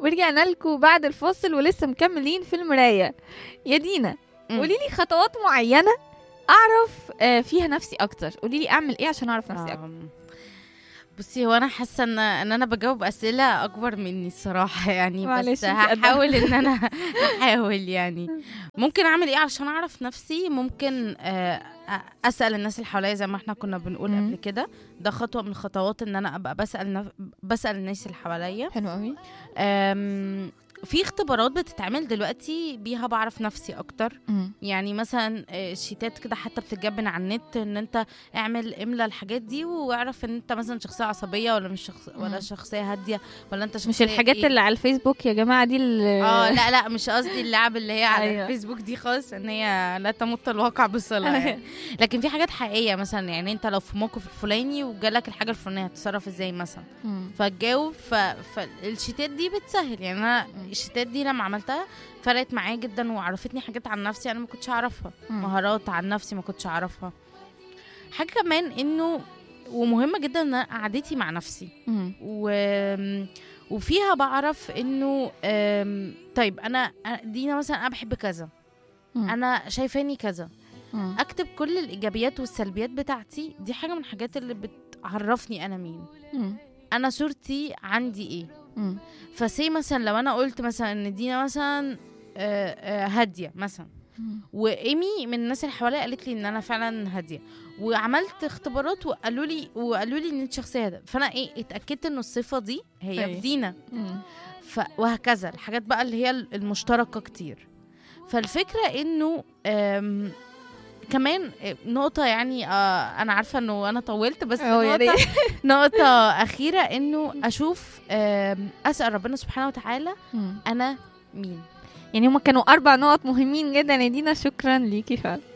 ورجعنا لكم بعد الفاصل ولسه مكملين في المرايه يا دينا مم. قولي لي خطوات معينه اعرف آه، فيها نفسي اكتر قولي لي اعمل ايه عشان اعرف نفسي اكتر آم، بصي هو انا حاسه ان ان انا بجاوب اسئله اكبر مني الصراحه يعني معلش، بس انتي قدها. هحاول ان انا هحاول يعني ممكن اعمل ايه عشان اعرف نفسي ممكن آه، أ- اسال الناس اللي حواليا زي ما احنا كنا بنقول مم. قبل كده ده خطوه من الخطوات ان انا ابقى بسال نف... بسال الناس اللي حواليا حلو قوي أم، في اختبارات بتتعمل دلوقتي بيها بعرف نفسي اكتر يعني مثلا آه، شيتات كده حتى بتتجاب على النت ان انت اعمل املى الحاجات دي واعرف ان انت مثلا شخصيه عصبيه ولا مش شخص ولا مم. شخصيه هاديه ولا انت شخصيه مش الحاجات إيه؟ اللي على الفيسبوك يا جماعه دي اللي اه لا لا مش قصدي اللعب اللي هي على أيوة. أيوة. الفيسبوك دي خالص ان هي لا تمت الواقع بصله يعني. لكن في حاجات حقيقيه مثلا يعني انت لو في موقف الفلاني وجالك الحاجه الفلانيه هتتصرف ازاي مثلا مم. فتجاوب ف... فالشيتات دي بتسهل يعني انا الشيتات دي لما عملتها فرقت معايا جدا وعرفتني حاجات عن نفسي انا ما كنتش اعرفها مم. مهارات عن نفسي ما كنتش اعرفها حاجه كمان انه ومهمه جدا ان أنا قعدتي مع نفسي مم. و... وفيها بعرف انه أم، طيب انا أنا- دينا مثلا انا بحب كذا مم. انا شايفاني كذا مم. اكتب كل الايجابيات والسلبيات بتاعتي دي حاجه من الحاجات اللي بتعرفني انا مين مم. انا صورتي عندي ايه مم. فسي مثلا لو انا قلت مثلا ان دينا مثلا آه، آه، هاديه مثلا مم. وايمي من الناس اللي حواليا قالت لي ان انا فعلا هاديه وعملت اختبارات وقالوا لي وقالوا لي ان انت شخصيه هاديه فانا ايه اتاكدت ان الصفه دي هي أيوة. في دينا مم. ف... وهكذا الحاجات بقى اللي هي المشتركه كتير فالفكره انه آم، كمان نقطة يعني آه أنا عارفة إنه أنا طولت بس أه، يا نقطة, ريت. نقطة أخيرة إنه أشوف آم، أسأل ربنا سبحانه وتعالى مم. أنا مين يعني هما كانوا اربع نقط مهمين جدا يا دينا شكرا ليكي فعلا